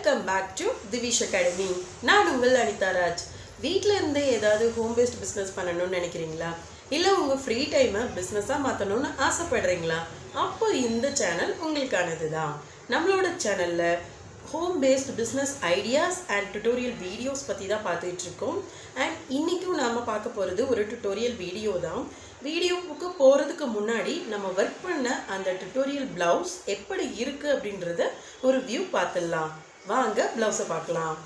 welcome back to Divish academy நான் உங்கள் அனிதா ராஜ் வீட்டில் இருந்தே ஏதாவது ஹோம் பேஸ்ட் பிஸ்னஸ் பண்ணணும்னு நினைக்கிறீங்களா இல்லை உங்கள் ஃப்ரீ டைமை பிஸ்னஸாக மாற்றணும்னு ஆசைப்படுறீங்களா அப்போ இந்த சேனல் உங்களுக்கானது தான் நம்மளோட சேனலில் home based business ideas and tutorial videos பற்றி தான் பார்த்துட்டு இருக்கோம் அண்ட் இன்றைக்கும் நாம் பார்க்க போகிறது ஒரு டுட்டோரியல் வீடியோ தான் வீடியோவுக்கு போகிறதுக்கு முன்னாடி நம்ம ஒர்க் பண்ண அந்த டுட்டோரியல் ப்ளவுஸ் எப்படி இருக்குது அப்படின்றத ஒரு வியூ பார்த்துடலாம் வாங்க ப்ளவுஸை பார்க்கலாம்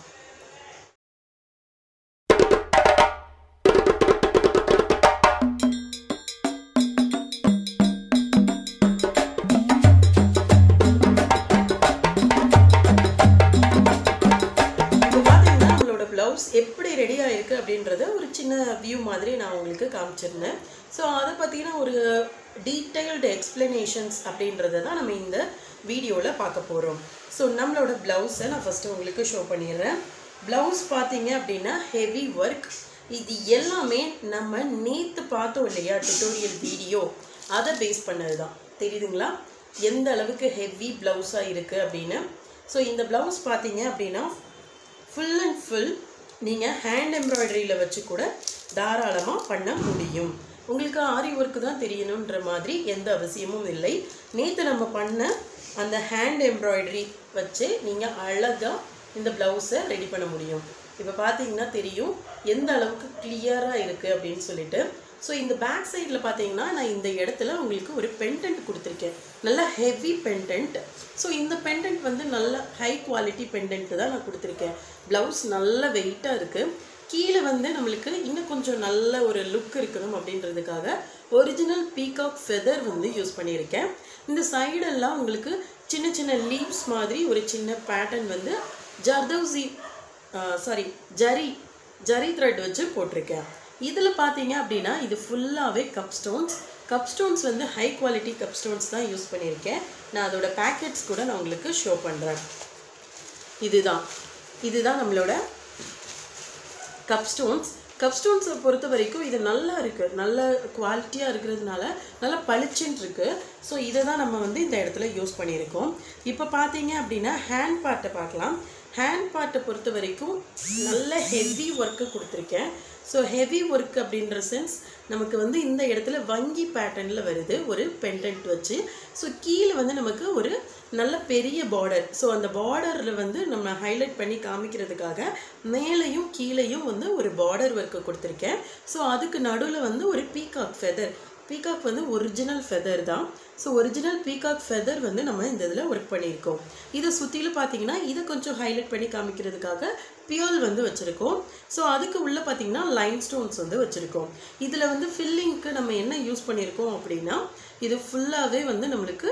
இப்போ பார்த்தீங்கன்னா நம்மளோட ப்ளவுஸ் எப்படி ரெடி ஆயிருக்கு அப்படின்றத ஒரு சின்ன வியூ மாதிரி நான் உங்களுக்கு காமிச்சிருந்தேன் ஸோ அதை பற்றின ஒரு டீட்டெயில்டு எக்ஸ்பிளனேஷன்ஸ் அப்படின்றத தான் நம்ம இந்த வீடியோவில் பார்க்க போகிறோம் ஸோ நம்மளோட ப்ளவுஸை நான் ஃபஸ்ட்டு உங்களுக்கு ஷோ பண்ணிடுறேன் ப்ளவுஸ் பார்த்தீங்க அப்படின்னா ஹெவி ஒர்க் இது எல்லாமே நம்ம நேற்று பார்த்தோம் இல்லையா டுட்டோரியல் வீடியோ அதை பேஸ் பண்ணது தான் தெரியுதுங்களா எந்த அளவுக்கு ஹெவி ப்ளவுஸாக இருக்குது அப்படின்னு ஸோ இந்த ப்ளவுஸ் பார்த்தீங்க அப்படின்னா ஃபுல் அண்ட் ஃபுல் நீங்கள் ஹேண்ட் எம்ப்ராய்டரியில் வச்சு கூட தாராளமாக பண்ண முடியும் உங்களுக்கு ஆரி ஒர்க்கு தான் தெரியணுன்ற மாதிரி எந்த அவசியமும் இல்லை நேற்று நம்ம பண்ண அந்த ஹேண்ட் எம்ப்ராய்டரி வச்சு நீங்கள் அழகாக இந்த ப்ளவுஸை ரெடி பண்ண முடியும் இப்போ பார்த்தீங்கன்னா தெரியும் எந்த அளவுக்கு கிளியராக இருக்குது அப்படின்னு சொல்லிட்டு ஸோ இந்த பேக் சைடில் பார்த்தீங்கன்னா நான் இந்த இடத்துல உங்களுக்கு ஒரு பெண்டன்ட் கொடுத்துருக்கேன் நல்ல ஹெவி பெண்டன்ட் ஸோ இந்த பெண்டன்ட் வந்து நல்ல ஹை குவாலிட்டி பெண்டன்ட் தான் நான் கொடுத்துருக்கேன் ப்ளவுஸ் நல்ல வெயிட்டாக இருக்குது கீழே வந்து நம்மளுக்கு இன்னும் கொஞ்சம் நல்ல ஒரு லுக் இருக்கணும் அப்படின்றதுக்காக ஒரிஜினல் பீகாக் ஃபெதர் வந்து யூஸ் பண்ணியிருக்கேன் இந்த சைடெல்லாம் உங்களுக்கு சின்ன சின்ன லீவ்ஸ் மாதிரி ஒரு சின்ன பேட்டர்ன் வந்து ஜர்தௌசி சாரி ஜரி ஜரி த்ரெட் வச்சு போட்டிருக்கேன் இதில் பார்த்தீங்க அப்படின்னா இது ஃபுல்லாகவே கப் ஸ்டோன்ஸ் கப் ஸ்டோன்ஸ் வந்து ஹை குவாலிட்டி கப் ஸ்டோன்ஸ் தான் யூஸ் பண்ணியிருக்கேன் நான் அதோட பேக்கெட்ஸ் கூட நான் உங்களுக்கு ஷோ பண்ணுறேன் இதுதான் இதுதான் நம்மளோட கப் ஸ்டோன்ஸ் கப் ஸ்டோன்ஸை பொறுத்த வரைக்கும் இது நல்லா இருக்குது நல்ல குவாலிட்டியாக இருக்கிறதுனால நல்லா பளிச்சுன்னு இருக்குது ஸோ இதை தான் நம்ம வந்து இந்த இடத்துல யூஸ் பண்ணியிருக்கோம் இப்போ பார்த்தீங்க அப்படின்னா ஹேண்ட் பார்ட்டை பார்க்கலாம் ஹேண்ட் பார்ட்டை பொறுத்த வரைக்கும் நல்ல ஹெவி ஒர்க்கு கொடுத்துருக்கேன் ஸோ ஹெவி ஒர்க் அப்படின்ற சென்ஸ் நமக்கு வந்து இந்த இடத்துல வங்கி பேட்டர்னில் வருது ஒரு பெண்டன்ட் வச்சு ஸோ கீழே வந்து நமக்கு ஒரு நல்ல பெரிய பார்டர் ஸோ அந்த பார்டரில் வந்து நம்ம ஹைலைட் பண்ணி காமிக்கிறதுக்காக மேலேயும் கீழேயும் வந்து ஒரு பார்டர் ஒர்க்கு கொடுத்துருக்கேன் ஸோ அதுக்கு நடுவில் வந்து ஒரு பீகாக் ஃபெதர் பீகாக் வந்து ஒரிஜினல் ஃபெதர் தான் ஸோ ஒரிஜினல் பீகாக் ஃபெதர் வந்து நம்ம இந்த இதில் ஒர்க் பண்ணியிருக்கோம் இதை சுற்றிலும் பார்த்தீங்கன்னா இதை கொஞ்சம் ஹைலைட் பண்ணி காமிக்கிறதுக்காக பியோல் வந்து வச்சுருக்கோம் ஸோ அதுக்கு உள்ளே பார்த்தீங்கன்னா லைன் ஸ்டோன்ஸ் வந்து வச்சுருக்கோம் இதில் வந்து ஃபில்லிங்க்கு நம்ம என்ன யூஸ் பண்ணியிருக்கோம் அப்படின்னா இது ஃபுல்லாகவே வந்து நம்மளுக்கு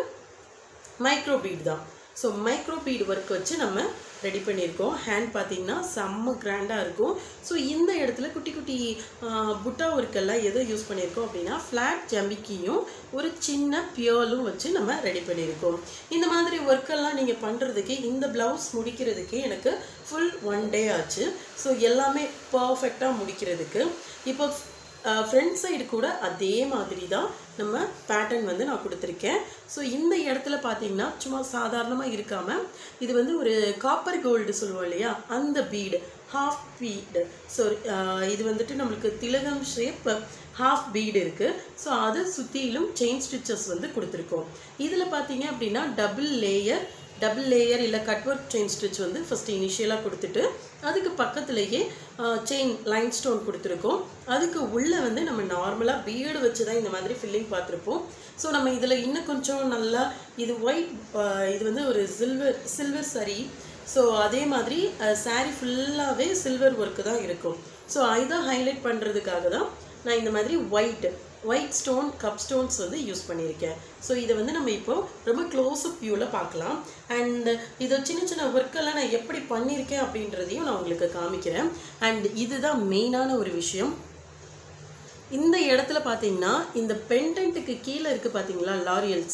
மைக்ரோ பீட் தான் ஸோ மைக்ரோ பீட் ஒர்க் வச்சு நம்ம ரெடி பண்ணியிருக்கோம் ஹேண்ட் பார்த்தீங்கன்னா செம்ம கிராண்டாக இருக்கும் ஸோ இந்த இடத்துல குட்டி குட்டி புட்டா ஒர்க்கெல்லாம் எதை யூஸ் பண்ணியிருக்கோம் அப்படின்னா ஃப்ளாட் ஜம்பிக்கியும் ஒரு சின்ன பியோலும் வச்சு நம்ம ரெடி பண்ணியிருக்கோம் இந்த மாதிரி ஒர்க்கெல்லாம் நீங்கள் பண்ணுறதுக்கு இந்த ப்ளவுஸ் முடிக்கிறதுக்கு எனக்கு ஃபுல் ஒன் டே ஆச்சு ஸோ எல்லாமே பர்ஃபெக்டாக முடிக்கிறதுக்கு இப்போ ஃப்ரண்ட் சைடு கூட அதே மாதிரி தான் நம்ம பேட்டர்ன் வந்து நான் கொடுத்துருக்கேன் ஸோ இந்த இடத்துல பார்த்தீங்கன்னா சும்மா சாதாரணமாக இருக்காமல் இது வந்து ஒரு காப்பர் கோல்டு சொல்லுவோம் இல்லையா அந்த பீடு ஹாஃப் பீடு ஸோ இது வந்துட்டு நம்மளுக்கு திலகம் ஷேப் ஹாஃப் பீடு இருக்குது ஸோ அதை சுற்றிலும் செயின் ஸ்டிச்சஸ் வந்து கொடுத்துருக்கோம் இதில் பார்த்தீங்க அப்படின்னா டபுள் லேயர் டபுள் லேயர் இல்லை கட் ஒர்க் செயின் ஸ்டிச் வந்து ஃபஸ்ட்டு இனிஷியலாக கொடுத்துட்டு அதுக்கு பக்கத்துலேயே செயின் லைன் ஸ்டோன் கொடுத்துருக்கோம் அதுக்கு உள்ளே வந்து நம்ம நார்மலாக பீடு வச்சு தான் இந்த மாதிரி ஃபில்லிங் பார்த்துருப்போம் ஸோ நம்ம இதில் இன்னும் கொஞ்சம் நல்லா இது ஒயிட் இது வந்து ஒரு சில்வர் சில்வர் சரி ஸோ அதே மாதிரி சாரீ ஃபுல்லாகவே சில்வர் ஒர்க்கு தான் இருக்கும் ஸோ இதை ஹைலைட் பண்ணுறதுக்காக தான் நான் இந்த மாதிரி white white stone cup stones வந்து யூஸ் பண்ணியிருக்கேன் ஸோ இதை வந்து நம்ம இப்போ ரொம்ப க்ளோஸ் அப் வியூவில் பார்க்கலாம் அண்ட் இதை சின்ன சின்ன ஒர்க்கெல்லாம் நான் எப்படி பண்ணியிருக்கேன் அப்படின்றதையும் நான் உங்களுக்கு காமிக்கிறேன் அண்ட் இதுதான் மெயினான ஒரு விஷயம் இந்த இடத்துல பார்த்தீங்கன்னா இந்த பெண்டன்ட்டுக்கு கீழே இருக்குது பார்த்தீங்களா லாரியல்ஸ்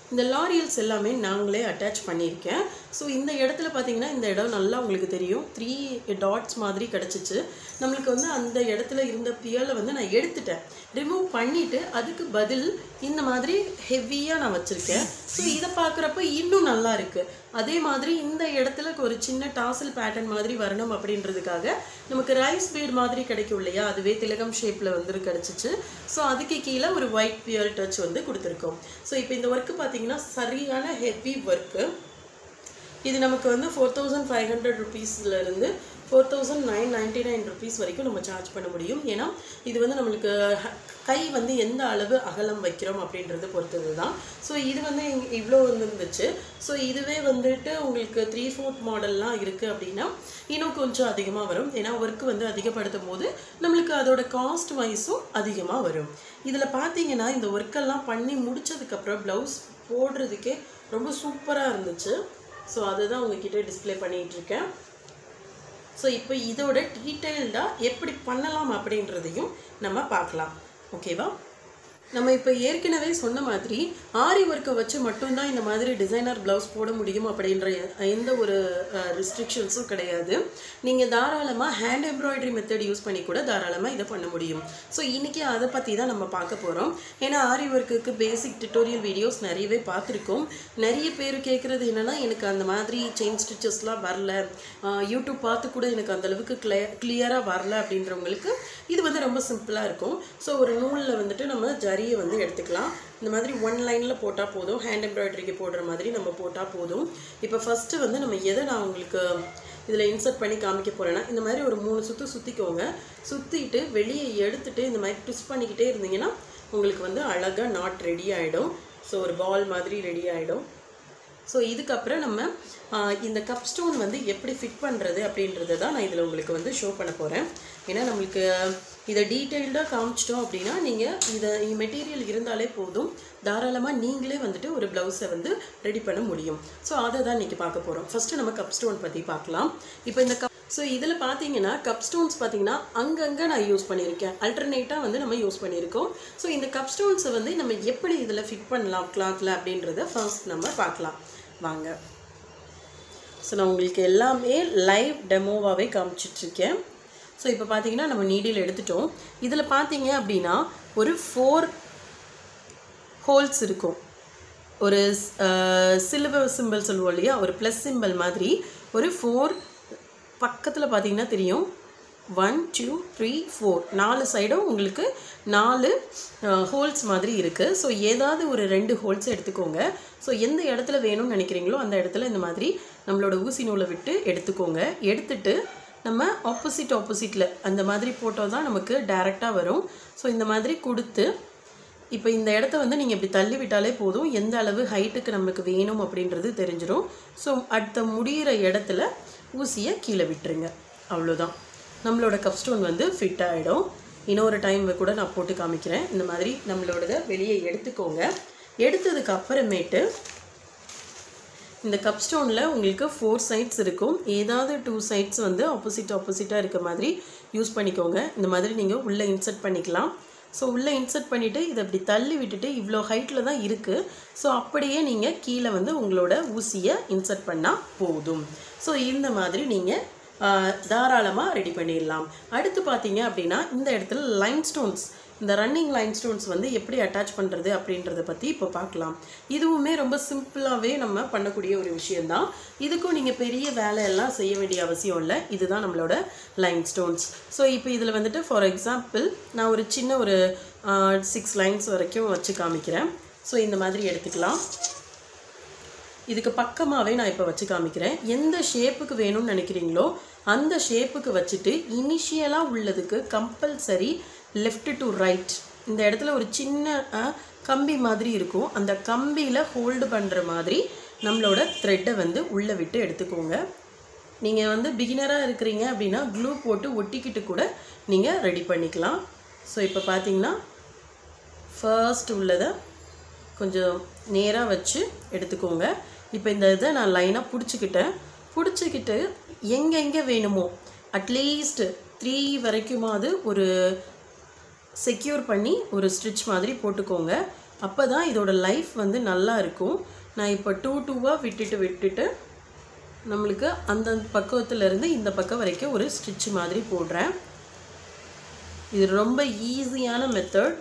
இந்த லாரியல்ஸ் எல்லாமே நாங்களே அட்டாச் பண்ணியிருக்கேன் ஸோ இந்த இடத்துல பார்த்தீங்கன்னா இந்த இடம் நல்லா உங்களுக்கு தெரியும் த்ரீ டாட்ஸ் மாதிரி கிடச்சிச்சு நம்மளுக்கு வந்து அந்த இடத்துல இருந்த பியலை வந்து நான் எடுத்துட்டேன் ரிமூவ் பண்ணிவிட்டு அதுக்கு பதில் இந்த மாதிரி ஹெவியாக நான் வச்சுருக்கேன் ஸோ இதை பார்க்குறப்ப இன்னும் நல்லா இருக்குது அதே மாதிரி இந்த இடத்துல ஒரு சின்ன டாசல் பேட்டர்ன் மாதிரி வரணும் அப்படின்றதுக்காக நமக்கு ரைஸ் பீட் மாதிரி கிடைக்கும் இல்லையா அதுவே திலகம் ஷேப்பில் வந்து கிடச்சிச்சு ஸோ அதுக்கு கீழே ஒரு ஒயிட் பியர் டச் வந்து கொடுத்துருக்கோம் ஸோ இப்போ இந்த ஒர்க்கு பார்த்தீங்கன்னா சரியான ஹெவி ஒர்க்கு இது நமக்கு வந்து ஃபோர் தௌசண்ட் ஃபைவ் ஹண்ட்ரட் ருபீஸ்லேருந்து four thousand nine ninety nine rupees வரைக்கும் நம்ம சார்ஜ் பண்ண முடியும் ஏன்னா இது வந்து நம்மளுக்கு ஹ- கை வந்து எந்த அளவு அகலம் வைக்கிறோம் அப்படின்றத பொறுத்தது தான் ஸோ இது வந்து இங்க- இவ்வளோ வந்து இருந்துச்சு ஸோ இதுவே வந்துட்டு உங்களுக்கு த்ரீ ஃபோர்த் மாடல்லாம் இருக்குது அப்படின்னா இன்னும் கொஞ்சம் அதிகமாக வரும் ஏன்னா ஒர்க் வந்து அதிகப்படுத்தும் போது நம்மளுக்கு அதோட காஸ்ட் வைஸும் அதிகமாக வரும் இதில் பார்த்தீங்கன்னா இந்த ஒர்க்கெல்லாம் பண்ணி முடிச்சதுக்கப்புறம் ப்ளவுஸ் போடுறதுக்கே ரொம்ப சூப்பராக இருந்துச்சு ஸோ அதுதான் உங்ககிட்ட டிஸ்ப்ளே பண்ணிகிட்டு இருக்கேன் ஸோ இப்போ இதோட டீட்டெயில்டாக எப்படி பண்ணலாம் அப்படின்றதையும் நம்ம பார்க்கலாம் ஓகேவா நம்ம இப்போ ஏற்கனவே சொன்ன மாதிரி ஆரி ஒர்க்கை வச்சு மட்டும்தான் இந்த மாதிரி டிசைனர் ப்ளவுஸ் போட முடியும் அப்படின்ற எ- எந்த ஒரு ரெஸ்ட்ரிக்ஷன்ஸும் கிடையாது நீங்கள் தாராளமாக ஹேண்ட் எம்ப்ராய்டரி மெத்தட் யூஸ் பண்ணி கூட தாராளமாக இதை பண்ண முடியும் ஸோ இன்றைக்கி அதை பற்றி தான் நம்ம பார்க்க போகிறோம் ஏன்னா ஆரி ஒர்க்குக்கு பேசிக் டியூட்டோரியல் வீடியோஸ் நிறையவே பார்த்துருக்கோம் நிறைய பேர் கேட்குறது என்னென்னா எனக்கு அந்த மாதிரி செயின் ஸ்டிச்சஸ்லாம் வரல ஆஹ் யூடியூப் பார்த்து கூட எனக்கு அந்த அளவுக்கு கிளிய கிளியராக வரல அப்படின்றவங்களுக்கு இது வந்து ரொம்ப சிம்பிளாக இருக்கும் ஸோ ஒரு நூலில் வந்துட்டு நம்ம ஜரியை வந்து எடுத்துக்கலாம் இந்த மாதிரி ஒன் லைனில் போட்டால் போதும் ஹேண்ட் எம்ப்ராய்டரிக்கு போடுற மாதிரி நம்ம போட்டால் போதும் இப்போ ஃபஸ்ட்டு வந்து நம்ம எதை நான் உங்களுக்கு இதில் இன்சர்ட் பண்ணி காமிக்க போகிறேன்னா இந்த மாதிரி ஒரு மூணு சுற்று சுற்றிக்கோங்க சுற்றிட்டு வெளியே எடுத்துட்டு இந்த மாதிரி ட்விஸ்ட் பண்ணிக்கிட்டே இருந்தீங்கன்னா உங்களுக்கு வந்து அழகாக நாட் ரெடி ஆகிடும் ஸோ ஒரு பால் மாதிரி ரெடி ஆகிடும் ஸோ இதுக்கப்புறம் நம்ம ஆஹ், இந்த கப் ஸ்டோன் வந்து எப்படி ஃபிட் பண்ணுறது அப்படின்றத தான் நான் இதில் உங்களுக்கு வந்து ஷோ பண்ண போகிறேன் ஏன்னா நம்மளுக்கு இதை டீட்டெயில்டாக காமிச்சிட்டோம் அப்படின்னா நீங்கள் இதை மெட்டீரியல் இருந்தாலே போதும் தாராளமாக நீங்களே வந்துட்டு ஒரு ப்ளவுஸை வந்து ரெடி பண்ண முடியும் ஸோ அதை தான் இன்றைக்கி பார்க்க போகிறோம் ஃபஸ்ட்டு நம்ம கப் ஸ்டோன் பற்றி பார்க்கலாம் இப்போ இந்த கப் ஸோ இதில் பார்த்தீங்கன்னா கப் ஸ்டோன்ஸ் பார்த்தீங்கன்னா அங்கங்கே நான் யூஸ் பண்ணியிருக்கேன் அல்டர்னேட்டாக வந்து நம்ம யூஸ் பண்ணியிருக்கோம் ஸோ இந்த கப் ஸ்டோன்ஸை வந்து நம்ம எப்படி இதில் ஃபிட் பண்ணலாம் கிளாத்தில் அப்படின்றத ஃபர்ஸ்ட் நம்ம பார்க்கலாம் வாங்க ஸோ நான் உங்களுக்கு எல்லாமே லைவ் டெமோவாகவே காமிச்சிட்ருக்கேன் ஸோ இப்போ பார்த்தீங்கன்னா நம்ம நீடில் எடுத்துட்டோம் இதில் பார்த்தீங்க அப்படின்னா ஒரு ஃபோர் ஹோல்ஸ் இருக்கும் ஒரு சில்வர் சிம்பிள் சொல்லுவோம் இல்லையா ஒரு ப்ளஸ் சிம்பிள் மாதிரி ஒரு ஃபோர் பக்கத்தில் பார்த்தீங்கன்னா தெரியும் ஒன் டூ த்ரீ ஃபோர் நாலு சைடும் உங்களுக்கு நாலு ஹோல்ஸ் மாதிரி இருக்குது ஸோ ஏதாவது ஒரு ரெண்டு ஹோல்ஸ் எடுத்துக்கோங்க ஸோ எந்த இடத்துல வேணும்னு நினைக்கிறீங்களோ அந்த இடத்துல இந்த மாதிரி நம்மளோட ஊசி நூலை விட்டு எடுத்துக்கோங்க எடுத்துட்டு நம்ம ஆப்போசிட் ஆப்போசிட்டில் அந்த மாதிரி போட்டோம் தான் நமக்கு டைரெக்டாக வரும் ஸோ இந்த மாதிரி கொடுத்து இப்போ இந்த இடத்த வந்து நீங்கள் இப்படி தள்ளி விட்டாலே போதும் எந்த அளவு ஹைட்டுக்கு நமக்கு வேணும் அப்படின்றது தெரிஞ்சிடும் ஸோ அடுத்த முடிகிற இடத்துல ஊசியை கீழே விட்டுருங்க அவ்வளோதான் நம்மளோட கப் ஸ்டோன் வந்து ஃபிட் ஆகிடும் இன்னொரு டைம் கூட நான் போட்டு காமிக்கிறேன் இந்த மாதிரி நம்மளோடதை வெளியே எடுத்துக்கோங்க எடுத்ததுக்கு அப்புறமேட்டு இந்த கப் ஸ்டோனில் உங்களுக்கு ஃபோர் சைட்ஸ் இருக்கும் ஏதாவது டூ சைட்ஸ் வந்து ஆப்போசிட் ஆப்போசிட்டாக இருக்க மாதிரி யூஸ் பண்ணிக்கோங்க இந்த மாதிரி நீங்கள் உள்ளே இன்சர்ட் பண்ணிக்கலாம் ஸோ உள்ளே இன்சர்ட் பண்ணிவிட்டு இதை அப்படி தள்ளி விட்டுட்டு இவ்வளோ ஹைட்டில் தான் இருக்குது ஸோ அப்படியே நீங்கள் கீழே வந்து உங்களோட ஊசியை இன்சர்ட் பண்ணால் போதும் ஸோ இந்த மாதிரி நீங்கள் தாராளமாக ரெடி பண்ணிடலாம் அடுத்து பார்த்தீங்க அப்படின்னா இந்த இடத்துல லைன் ஸ்டோன்ஸ் இந்த ரன்னிங் லைன் ஸ்டோன்ஸ் வந்து எப்படி அட்டாச் பண்ணுறது அப்படின்றத பற்றி இப்போ பார்க்கலாம் இதுவுமே ரொம்ப சிம்பிளாகவே நம்ம பண்ணக்கூடிய ஒரு விஷயந்தான் இதுக்கும் நீங்கள் பெரிய வேலையெல்லாம் செய்ய வேண்டிய அவசியம் இல்லை இதுதான் நம்மளோட லைன் ஸ்டோன்ஸ் ஸோ இப்போ இதில் வந்துட்டு ஃபார் எக்ஸாம்பிள் நான் ஒரு சின்ன ஒரு சிக்ஸ் லைன்ஸ் வரைக்கும் வச்சு காமிக்கிறேன் ஸோ இந்த மாதிரி எடுத்துக்கலாம் இதுக்கு பக்கமாகவே நான் இப்போ வச்சு காமிக்கிறேன் எந்த ஷேப்புக்கு வேணும்னு நினைக்கிறீங்களோ அந்த ஷேப்புக்கு வச்சுட்டு இனிஷியலாக உள்ளதுக்கு கம்பல்சரி லெஃப்ட் டு ரைட் இந்த இடத்துல ஒரு சின்ன அஹ், கம்பி மாதிரி இருக்கும் அந்த கம்பியில் ஹோல்டு பண்ணுற மாதிரி நம்மளோட த்ரெட்டை வந்து உள்ளே விட்டு எடுத்துக்கோங்க நீங்கள் வந்து பிகினராக இருக்கிறீங்க அப்படின்னா க்ளூ போட்டு ஒட்டிக்கிட்டு கூட நீங்கள் ரெடி பண்ணிக்கலாம் ஸோ இப்போ பார்த்தீங்கன்னா ஃபர்ஸ்ட் உள்ளதை கொஞ்சம் நேராக வச்சு எடுத்துக்கோங்க இப்போ இந்த இதை நான் லைனாக பிடிச்சிக்கிட்டேன் பிடிச்சிக்கிட்டு எங்கெங்கே வேணுமோ அட்லீஸ்ட் த்ரீ வரைக்குமாவது ஒரு செக்யூர் பண்ணி ஒரு ஸ்டிச் மாதிரி போட்டுக்கோங்க அப்போ தான் இதோட லைஃப் வந்து நல்லா இருக்கும் நான் இப்போ டூ டூவாக விட்டுட்டு விட்டுட்டு நம்மளுக்கு அந்த பக்கத்துலேருந்து இந்த பக்கம் வரைக்கும் ஒரு ஸ்டிச் மாதிரி போடுறேன் இது ரொம்ப ஈஸியான மெத்தட்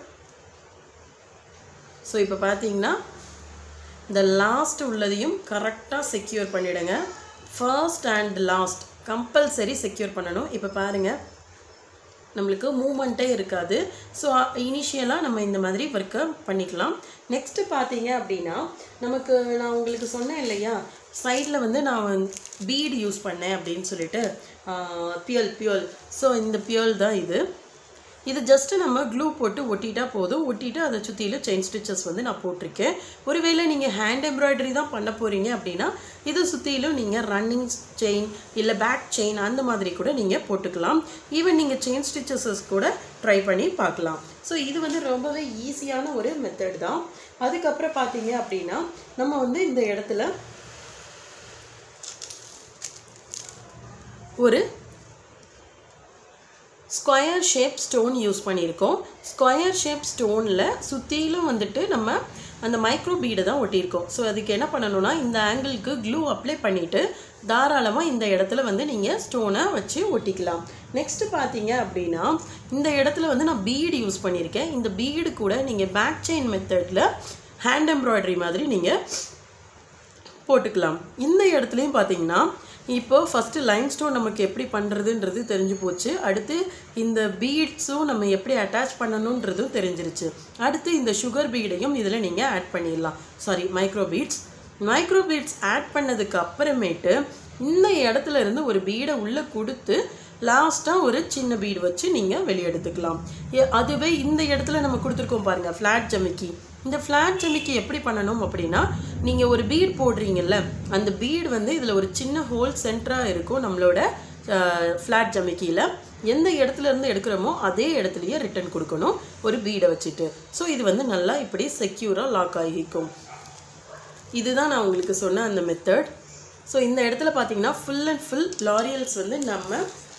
ஸோ இப்போ பார்த்தீங்கன்னா இந்த லாஸ்ட் உள்ளதையும் கரெக்டாக செக்யூர் பண்ணிவிடுங்க first and last compulsory secure பண்ணணும் இப்போ பாருங்கள் நம்மளுக்கு மூமெண்ட்டே இருக்காது ஸோ இனிஷியலாக நம்ம இந்த மாதிரி ஒர்க்கை பண்ணிக்கலாம் நெக்ஸ்ட்டு பார்த்தீங்க அப்படின்னா நமக்கு நான் உங்களுக்கு சொன்னேன் இல்லையா சைடில் வந்து நான் பீடு யூஸ் பண்ணேன் அப்படின்னு சொல்லிட்டு பியல் பியல் ஸோ இந்த பியல் தான் இது இது ஜஸ்ட்டு நம்ம க்ளூ போட்டு ஒட்டிட்டா போதும் ஒட்டிட்டு அதை சுற்றிலும் செயின் ஸ்டிச்சஸ் வந்து நான் போட்டிருக்கேன் ஒருவேளை நீங்கள் ஹேண்ட் எம்ப்ராய்டரி தான் பண்ண போகிறீங்க அப்படின்னா இது சுற்றிலும் நீங்கள் ரன்னிங் செயின் இல்லை பேக் செயின் அந்த மாதிரி கூட நீங்கள் போட்டுக்கலாம் ஈவன் நீங்கள் செயின் ஸ்டிச்சஸஸ் கூட ட்ரை பண்ணி பார்க்கலாம் ஸோ இது வந்து ரொம்பவே ஈஸியான ஒரு மெத்தட் தான் அதுக்கப்புறம் பார்த்தீங்க அப்படின்னா நம்ம வந்து இந்த இடத்துல ஒரு ஸ்கொயர் ஷேப் ஸ்டோன் யூஸ் பண்ணியிருக்கோம் ஸ்கொயர் ஷேப் ஸ்டோனில் சுற்றிலும் வந்துட்டு நம்ம அந்த மைக்ரோ பீடை தான் ஒட்டியிருக்கோம் ஸோ அதுக்கு என்ன பண்ணணும்னா இந்த ஆங்கிளுக்கு க்ளூ அப்ளை பண்ணிவிட்டு தாராளமாக இந்த இடத்துல வந்து நீங்கள் ஸ்டோனை வச்சு ஒட்டிக்கலாம் நெக்ஸ்ட்டு பார்த்தீங்க அப்படின்னா இந்த இடத்துல வந்து நான் பீடு யூஸ் பண்ணியிருக்கேன் இந்த பீடு கூட நீங்கள் பேக் செயின் மெத்தடில் ஹேண்ட் எம்ப்ராய்டரி மாதிரி நீங்கள் போட்டுக்கலாம் இந்த இடத்துலையும் பார்த்தீங்கன்னா இப்போ ஃபஸ்ட்டு லைன் ஸ்டோன் நமக்கு எப்படி பண்ணுறதுன்றது தெரிஞ்சு போச்சு அடுத்து இந்த பீட்ஸும் நம்ம எப்படி அட்டாச் பண்ணணுன்றதும் தெரிஞ்சிருச்சு அடுத்து இந்த சுகர் பீடையும் இதில் நீங்கள் ஆட் பண்ணிடலாம் sorry micro beads micro beads add பண்ணதுக்கு அப்புறமேட்டு இந்த இடத்துல இருந்து ஒரு பீடை உள்ளே கொடுத்து லாஸ்ட்டாக ஒரு சின்ன பீடு வச்சு நீங்கள் வெளியே எடுத்துக்கலாம் ஏ- அதுவே இந்த இடத்துல நம்ம கொடுத்துருக்கோம் பாருங்கள் ஃப்ளாட் ஜமிக்கி இந்த ஃப்ளாட் ஜமிக்கி எப்படி பண்ணணும் அப்படின்னா நீங்கள் ஒரு பீட் போடுறீங்கல்ல அந்த பீடு வந்து இதில் ஒரு சின்ன ஹோல் சென்டராக இருக்கும் நம்மளோட ஃப்ளாட் ஜமிக்கியில் எந்த இடத்துல இருந்து எடுக்கிறோமோ அதே இடத்துலையே ரிட்டர்ன் கொடுக்கணும் ஒரு பீடை வச்சுட்டு ஸோ இது வந்து நல்லா இப்படி செக்யூராக லாக் ஆகிக்கும் இதுதான் நான் உங்களுக்கு சொன்ன அந்த மெத்தட் ஸோ இந்த இடத்துல பார்த்தீங்கன்னா ஃபுல் அண்ட் ஃபுல் லாரியல்ஸ் வந்து நம்ம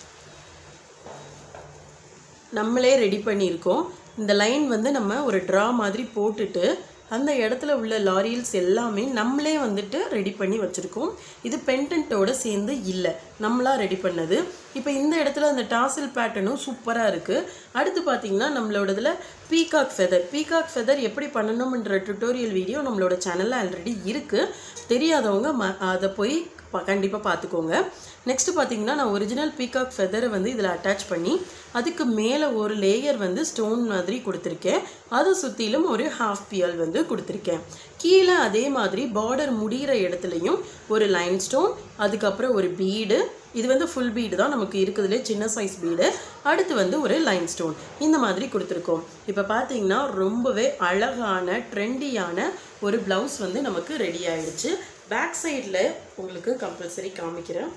நம்மளே ரெடி பண்ணியிருக்கோம் இந்த லைன் வந்து நம்ம ஒரு ட்ரா மாதிரி போட்டுட்டு அந்த இடத்துல உள்ள லாரியல்ஸ் எல்லாமே நம்மளே வந்துட்டு ரெடி பண்ணி வச்சுருக்கோம் இது பென்டென்ட்டோட சேர்ந்து இல்லை நம்மளா ரெடி பண்ணது இப்போ இந்த இடத்துல அந்த டாசில் பேட்டர்னும் சூப்பராக இருக்குது அடுத்து பார்த்தீங்கன்னா நம்மளோடதுல பீகாக் ஃபெதர் பீகாக் ஃபெதர் எப்படி பண்ணணும்ன்ற டுட்டோரியல் வீடியோ நம்மளோட சேனலில் ஆல்ரெடி இருக்குது தெரியாதவங்க ம அதை போய் கண்டிப்பாக பார்த்துக்கோங்க நெக்ஸ்ட்டு பார்த்தீங்கன்னா நான் ஒரிஜினல் பீகாக் ஃபெதரை வந்து இதில் அட்டாச் பண்ணி அதுக்கு மேலே ஒரு லேயர் வந்து ஸ்டோன் மாதிரி கொடுத்துருக்கேன் அதை சுற்றிலும் ஒரு ஹாஃப் பியல் வந்து கொடுத்துருக்கேன் கீழே அதே மாதிரி பார்டர் முடிகிற இடத்துலையும் ஒரு லைன் ஸ்டோன் அதுக்கப்புறம் ஒரு பீடு இது வந்து ஃபுல் பீடு தான் நமக்கு இருக்குதுலே சின்ன சைஸ் பீடு அடுத்து வந்து ஒரு லைன் ஸ்டோன் இந்த மாதிரி கொடுத்துருக்கோம் இப்போ பார்த்தீங்கன்னா ரொம்பவே அழகான ட்ரெண்டியான ஒரு ப்ளவுஸ் வந்து நமக்கு ரெடி ஆயிடுச்சு பேக் சைடில் உங்களுக்கு கம்பல்சரி காமிக்கிறேன்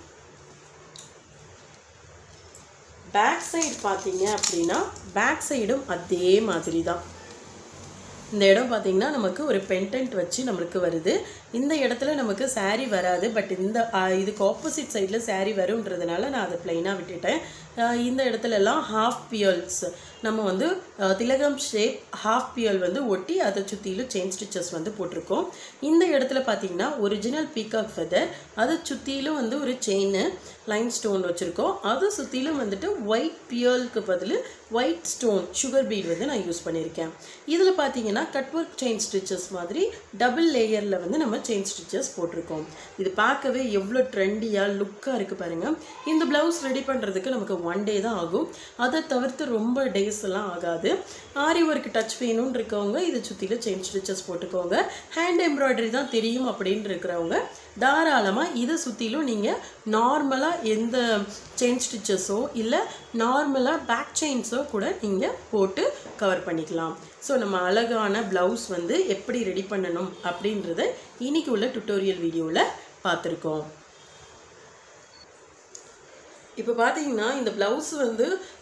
பேக் சைடு பார்த்தீங்க அப்படின்னா பேக் சைடும் அதே மாதிரி தான் இந்த இடம் பார்த்தீங்கன்னா நமக்கு ஒரு பென்டென்ட் வச்சு நம்மளுக்கு வருது இந்த இடத்துல நமக்கு saree வராது பட் இந்த ஆ, இதுக்கு ஆப்போசிட் சைடில் saree வரும்ன்றதுனால நான் அதை ப்ளைனாக விட்டுட்டேன் ஆ, இந்த இடத்துல எல்லாம் ஹாஃப் பியல்ஸ் நம்ம வந்து ஆ, திலகம் ஷேப் ஹாஃப் பியல் வந்து ஒட்டி அதை சுற்றிலும் செயின் ஸ்டிச்சஸ் வந்து போட்டிருக்கோம் இந்த இடத்துல பார்த்தீங்கன்னா ஒரிஜினல் பீகாக் ஃபெதர் அதை சுற்றிலும் வந்து ஒரு செயின் லைன் ஸ்டோன் வச்சுருக்கோம் அதை சுற்றிலும் வந்துட்டு ஒயிட் பியலுக்கு பதில் ஒயிட் ஸ்டோன் சுகர் பீட் வந்து நான் யூஸ் பண்ணியிருக்கேன் இதில் பார்த்தீங்கன்னா கட் ஒர்க் செயின் ஸ்டிச்சஸ் மாதிரி டபுள் லேயரில் வந்து நம்ம செயின் ஸ்டிச்சஸ் போட்டிருக்கோம் இது பார்க்கவே எவ்வளோ ட்ரெண்டியாக லுக்காக இருக்குது பாருங்கள் இந்த ப்ளவுஸ் ரெடி பண்ணுறதுக்கு நமக்கு ஒன் டே தான் ஆகும் அதை தவிர்த்து ரொம்ப டேஸ் எல்லாம் ஆகாது ஆரி ஒர்க் டச் வேணும்னு இருக்கவங்க இதை சுற்றிலும் செயின் ஸ்டிச்சஸ் போட்டுக்கோங்க ஹேண்ட் எம்ப்ராய்டரி தான் தெரியும் அப்படின்னு இருக்கிறவங்க தாராளமாக இதை சுற்றிலும் நீங்கள் நார்மலாக எந்த செயின் ஸ்டிச்சஸோ இல்லை நார்மலாக பேக் செயின்ஸோ கூட நீங்கள் போட்டு கவர் பண்ணிக்கலாம் ஸோ நம்ம அழகான ப்ளவுஸ் வந்து எப்படி ரெடி பண்ணணும் அப்படின்றத இன்னைக்கு உள்ள டுட்டோரியல் வீடியோவில் பார்த்துருக்கோம் இப்போ பார்த்தீங்கன்னா இந்த ப்ளவுஸ் வந்து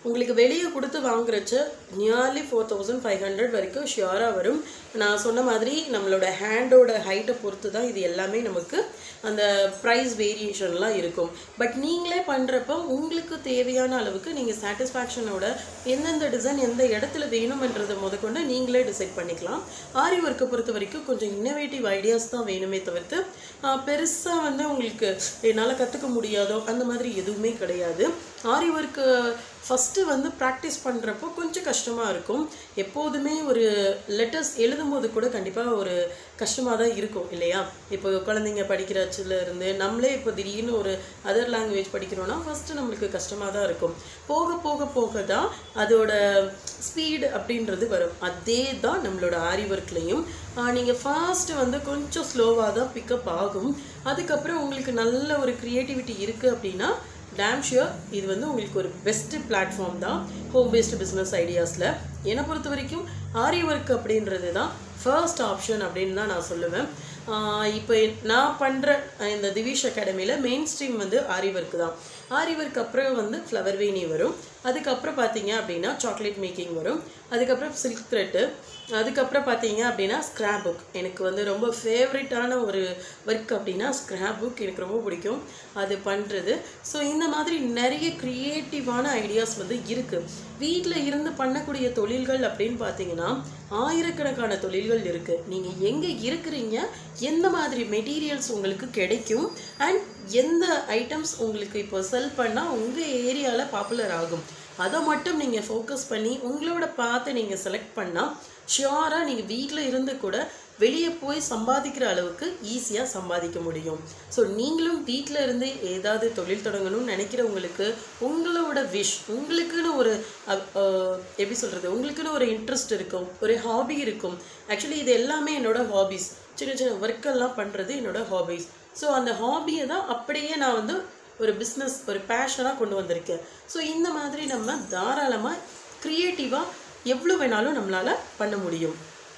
உங்களுக்கு வெளியே கொடுத்து வாங்குறச்ச nearly four thousand five hundred வரைக்கும் ஷியோராக வரும் நான் சொன்ன மாதிரி நம்மளோட ஹேண்டோட ஹைட்டை பொறுத்து தான் இது எல்லாமே நமக்கு அந்த ப்ரைஸ் வேரியேஷன்லாம் இருக்கும் பட் நீங்களே பண்ணுறப்ப உங்களுக்கு தேவையான அளவுக்கு நீங்கள் சாட்டிஸ்ஃபேக்ஷனோட எந்தெந்த டிசைன் எந்த இடத்துல வேணுமென்றதை முதற்கொண்டு நீங்களே டிசைட் பண்ணிக்கலாம் ஆரி ஒர்க்கை பொறுத்த வரைக்கும் கொஞ்சம் இன்னோவேட்டிவ் ஐடியாஸ் தான் வேணுமே தவிர்த்து பெருசாக வந்து உங்களுக்கு என்னால் கற்றுக்க முடியாதோ அந்த மாதிரி எதுவுமே கிடையாது ஆரி ஒர்க்கு ஃபஸ்ட்டு வந்து ப்ராக்டிஸ் பண்ணுறப்போ கொஞ்சம் கஷ்டமாக இருக்கும் எப்போதுமே ஒரு லெட்டர்ஸ் எழுதும்போது கூட கண்டிப்பாக ஒரு கஷ்டமாக தான் இருக்கும் இல்லையா இப்போ குழந்தைங்க படிக்கிறச்சுல இருந்து நம்மளே இப்போ திடீர்னு ஒரு அதர் லாங்குவேஜ் படிக்கிறோன்னா ஃபஸ்ட்டு நம்மளுக்கு கஷ்டமாக தான் இருக்கும் போக போக போக தான் அதோட ஸ்பீடு அப்படின்றது வரும் அதே தான் நம்மளோட ஆரி ஒர்க்லேயும் நீங்கள் ஃபாஸ்ட்டு வந்து கொஞ்சம் ஸ்லோவாக தான் பிக்கப் ஆகும் அதுக்கப்புறம் உங்களுக்கு நல்ல ஒரு க்ரியேட்டிவிட்டி இருக்குது அப்படின்னா டேம் ஷியோர் இது வந்து உங்களுக்கு ஒரு பெஸ்ட்டு பிளாட்ஃபார்ம் தான் ஹோம் பேஸ்டு பிஸ்னஸ் ஐடியாஸில் என்னை பொறுத்த வரைக்கும் ஆரி ஒர்க் அப்படின்றது தான் ஃபர்ஸ்ட் ஆப்ஷன் அப்படின்னு தான் நான் சொல்லுவேன் இப்போ நான் பண்ணுற இந்த திவிஷ் அகாடமியில் மெயின் ஸ்ட்ரீம் வந்து ஆரி ஒர்க் தான் ஆரி ஒர்க் அப்புறம் வந்து ஃப்ளவர் வேணி வரும் அதுக்கப்புறம் பார்த்தீங்க அப்படின்னா சாக்லேட் மேக்கிங் வரும் அதுக்கப்புறம் சில்க் த்ரெட்டு அதுக்கப்புறம் பார்த்தீங்க அப்படின்னா ஸ்க்ராப் புக் எனக்கு வந்து ரொம்ப ஃபேவரட்டான ஒரு ஒர்க் அப்படின்னா ஸ்க்ராப் புக் எனக்கு ரொம்ப பிடிக்கும் அது பண்ணுறது ஸோ இந்த மாதிரி நிறைய க்ரியேட்டிவான ஐடியாஸ் வந்து இருக்குது வீட்டில் இருந்து பண்ணக்கூடிய தொழில்கள் அப்படின்னு பார்த்தீங்கன்னா ஆயிரக்கணக்கான தொழில்கள் இருக்குது நீங்கள் எங்கே இருக்கிறீங்க எந்த மாதிரி மெட்டீரியல்ஸ் உங்களுக்கு கிடைக்கும் அண்ட் எந்த ஐட்டம்ஸ் உங்களுக்கு இப்போ செல் பண்ணால் உங்கள் ஏரியாவில் பாப்புலர் ஆகும் அதை மட்டும் நீங்கள் ஃபோக்கஸ் பண்ணி உங்களோட பார்த்து நீங்கள் செலக்ட் பண்ணால் ஷியோராக நீங்கள் வீட்டில் இருந்து கூட வெளியே போய் சம்பாதிக்கிற அளவுக்கு ஈஸியாக சம்பாதிக்க முடியும் ஸோ நீங்களும் வீட்டில் இருந்து ஏதாவது தொழில் தொடங்கணும்னு நினைக்கிறவங்களுக்கு உங்களோட விஷ் உங்களுக்குன்னு ஒரு அஹ், அஹ், எப்படி சொல்கிறது உங்களுக்குன்னு ஒரு இன்ட்ரெஸ்ட் இருக்கும் ஒரு ஹாபி இருக்கும் ஆக்சுவலி இது எல்லாமே என்னோட ஹாபிஸ் சின்ன சின்ன ஒர்க்கெல்லாம் பண்ணுறது என்னோட ஹாபிஸ் ஸோ அந்த ஹாபியை தான் அப்படியே நான் வந்து ஒரு பிஸ்னஸ் ஒரு பேஷனாக கொண்டு வந்திருக்கேன் ஸோ இந்த மாதிரி நம்ம தாராளமாக க்ரியேட்டிவாக எவ்வளோ வேணாலும் நம்மளால் பண்ண முடியும்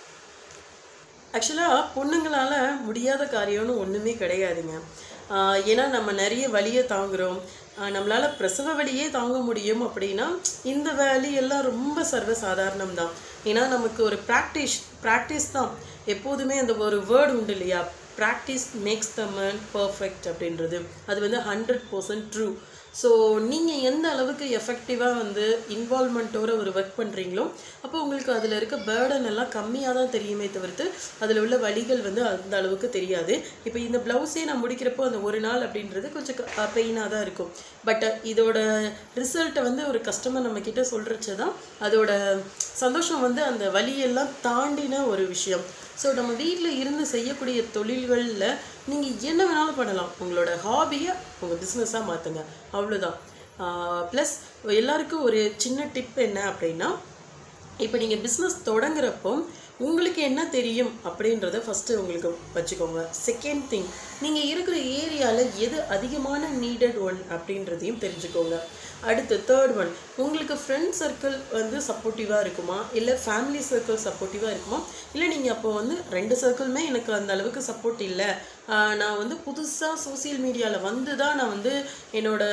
ஆக்சுவலாக பொண்ணுங்களால் முடியாத காரியம்னு ஒன்றுமே கிடையாதுங்க ஆஹ் ஏன்னா நம்ம நிறைய வலியை தாங்குகிறோம் நம்மளால் பிரசவ வலியே தாங்க முடியும் அப்படின்னா இந்த வலி எல்லாம் ரொம்ப சர்வசாதாரணம் தான் ஏன்னா நமக்கு ஒரு ப்ராக்டிஸ் ப்ராக்டிஸ் தான் எப்போதுமே அந்த ஒரு வேர்டு உண்டு இல்லையா practice makes the man perfect அப்படின்றது அது வந்து ஹண்ட்ரட் பர்சன்ட் ட்ரூ ஸோ நீங்கள் எந்த அளவுக்கு எஃபெக்டிவாக வந்து இன்வால்மெண்ட்டோட ஒரு ஒர்க் பண்ணுறீங்களோ அப்போ உங்களுக்கு அதில் இருக்க பேர்டன் எல்லாம் கம்மியாக தான் தெரியுமே தவிர்த்து அதில் உள்ள வலிகள் வந்து அந்த அளவுக்கு தெரியாது இப்போ இந்த ப்ளவுஸே நான் முடிக்கிறப்போ அந்த ஒரு நாள் அப்படின்றது கொஞ்சம் பெயினாக தான் இருக்கும் பட் இதோட ரிசல்ட்டை வந்து ஒரு கஸ்டமர் நம்ம கிட்ட சொல்கிறச்ச தான் அதோட சந்தோஷம் வந்து அந்த வலியெல்லாம் தாண்டின ஒரு விஷயம் ஸோ நம்ம வீட்டில் இருந்து செய்யக்கூடிய தொழில்களில் நீங்கள் என்ன வேணாலும் பண்ணலாம் உங்களோட ஹாபியை உங்கள் பிஸ்னஸாக மாற்றுங்க அவ்வளோதான் ப்ளஸ் எல்லாருக்கும் ஒரு சின்ன டிப் என்ன அப்படின்னா இப்போ நீங்கள் பிஸ்னஸ் தொடங்குறப்போ உங்களுக்கு என்ன தெரியும் அப்படின்றத ஃபஸ்ட்டு உங்களுக்கு வச்சுக்கோங்க செகண்ட் திங் நீங்கள் இருக்கிற ஏரியாவில் எது அதிகமான நீடட் ஒன் அப்படின்றதையும் தெரிஞ்சுக்கோங்க அடுத்து தேர்ட் ஒன் உங்களுக்கு ஃப்ரெண்ட் சர்க்கிள் வந்து சப்போர்ட்டிவாக இருக்குமா இல்லை ஃபேமிலி சர்க்கிள் சப்போர்ட்டிவாக இருக்குமா இல்லை நீங்கள் அப்போ வந்து ரெண்டு சர்க்கிளுமே எனக்கு அந்த அளவுக்கு சப்போர்ட் இல்லை ஆஹ் நான் வந்து புதுசாக சோஷியல் மீடியாவில் வந்து தான் நான் வந்து என்னோட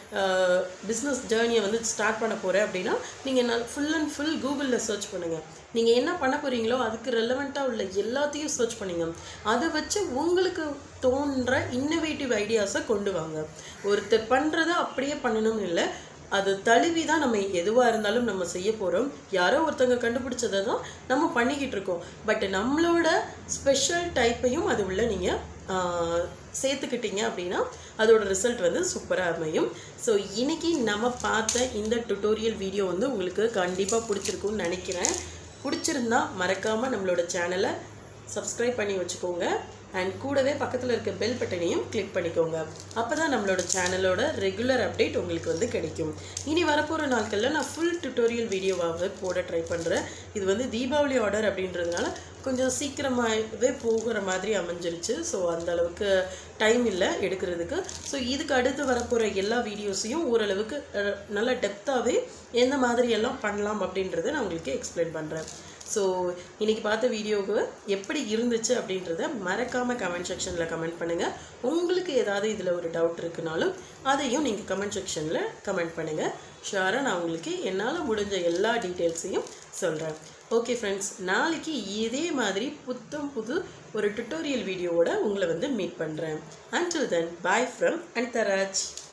பிஸ்னஸ் ஜேர்னியை வந்து ஸ்டார்ட் பண்ண போகிறேன் அப்படின்னா நீங்கள் நான் ஃபுல் அண்ட் ஃபுல் கூகுளில் சர்ச் பண்ணுங்கள் நீங்கள் என்ன பண்ண போகிறீங்களோ அதுக்கு ரெலவெண்ட்டாக உள்ள எல்லாத்தையும் சர்ச் பண்ணுங்க அதை வச்சு உங்களுக்கு தோன்ற இன்னோவேட்டிவ் ஐடியாஸை கொண்டு வாங்க ஒருத்தர் பண்ணுறதை அப்படியே பண்ணணும்னு இல்லை அது தழுவி தான் நம்ம எதுவாக இருந்தாலும் நம்ம செய்ய போகிறோம் யாரோ ஒருத்தவங்க கண்டுபிடிச்சதை தான் நம்ம பண்ணிக்கிட்டு இருக்கோம் பட் நம்மளோட ஸ்பெஷல் டைப்பையும் அது உள்ள நீங்கள் சேர்த்துக்கிட்டீங்க அப்படின்னா அதோட ரிசல்ட் வந்து சூப்பராக அமையும் ஸோ இன்னைக்கு நம்ம பார்த்த இந்த டுட்டோரியல் வீடியோ வந்து உங்களுக்கு கண்டிப்பாக பிடிச்சிருக்கும்னு நினைக்கிறேன் பிடிச்சிருந்தா மறக்காமல் நம்மளோட சேனலை சப்ஸ்கிரைப் பண்ணி வச்சுக்கோங்க அண்ட் கூடவே பக்கத்தில் இருக்க பெல் பட்டனையும் கிளிக் பண்ணிக்கோங்க அப்போ தான் நம்மளோட சேனலோட ரெகுலர் அப்டேட் உங்களுக்கு வந்து கிடைக்கும் இனி வரப்போகிற நாட்களில் நான் ஃபுல் டுட்டோரியல் வீடியோவாக போட ட்ரை பண்ணுறேன் இது வந்து தீபாவளி ஆர்டர் அப்படின்றதுனால கொஞ்சம் சீக்கிரமாகவே போகிற மாதிரி அமைஞ்சிருச்சு ஸோ அந்த அளவுக்கு டைம் இல்லை எடுக்கிறதுக்கு ஸோ இதுக்கு அடுத்து வரப்போகிற எல்லா வீடியோஸையும் ஓரளவுக்கு அஹ், நல்ல டெப்த்தாகவே எந்த மாதிரி எல்லாம் பண்ணலாம் அப்படின்றத நான் உங்களுக்கு எக்ஸ்பிளைன் பண்ணுறேன் ஸோ இன்னைக்கு பார்த்த வீடியோவுக்கு எப்படி இருந்துச்சு அப்படின்றத மறக்காமல் கமெண்ட் செக்ஷனில் கமெண்ட் பண்ணுங்கள் உங்களுக்கு ஏதாவது இதில் ஒரு டவுட் இருக்குனாலும் அதையும் நீங்கள் கமெண்ட் செக்ஷனில் கமெண்ட் பண்ணுங்கள் ஷுவராக நான் உங்களுக்கு என்னால் முடிஞ்ச எல்லா டீட்டெயில்ஸையும் சொல்கிறேன் ஓகே ஃப்ரெண்ட்ஸ் நாளைக்கு இதே மாதிரி புத்தம் புது ஒரு டுட்டோரியல் வீடியோவோட உங்களை வந்து மீட் பண்ணுறேன் until then bye from அனிதராஜ்